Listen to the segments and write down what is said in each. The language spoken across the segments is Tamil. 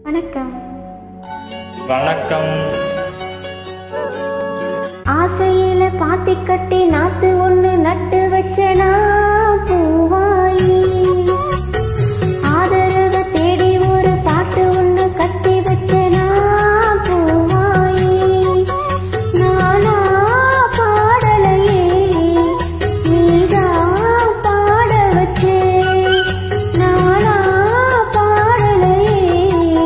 வணக்கம் வணக்கம் ஆசையில பாத்தி கட்டி நாத்து ஒண்ணு நட்டு வச்சனா பூவாயி ஆதரவ தேடி ஒரு பாட்டு ஒண்ணு கட்டி வச்சனா பூவாயி நானா பாடலையே நீதான் பாட வச்சே நானா பாடலையே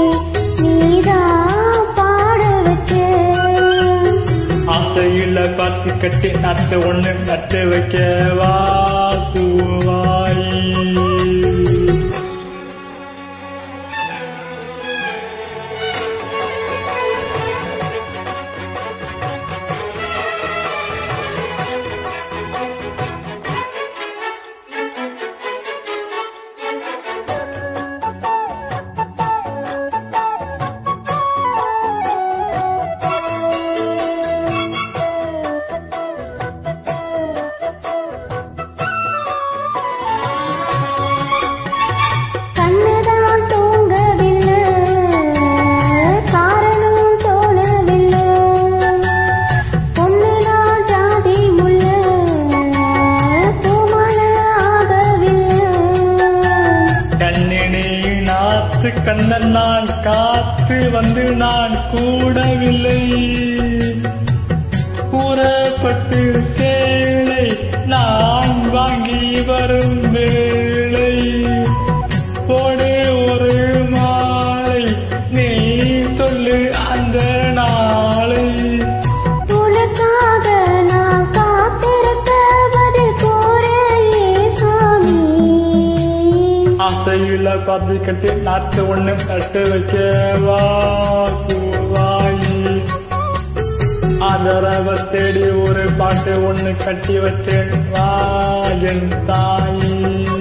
நீதான் பாட வச்சே ஆசையுள்ள பார்த்து கட்டி நட்டு ஒண்ணு நட்டு வைக்க வா பூவாய் கண்ணுதான் தூங்கவில்லை காரணம் தோணவில்லை பொண்ணுதான் ஜாதி முல்ல பூமல ஆகவில்லை கண்ணினி நாத்து கண்ணன் நான் காத்து வந்து நான் கூடவில்லை கூறப்பட்டு சேலை நான் வாங்கி வரும் வேளை போடு ஒரு மாலை நீ சொல்லு அந்த நாளை உனக்காக நான் காத்திருக்க பதில் கூறையே சாமி ஆசையுள்ள பார்த்து கட்டி நாட்டு ஒண்ணு நட்டு வைக்க வா பூவாயி ஆதரவ தேடி ஒரு பாட்டு ஒண்ணு கட்டி வச்சேன் வா என் தாயி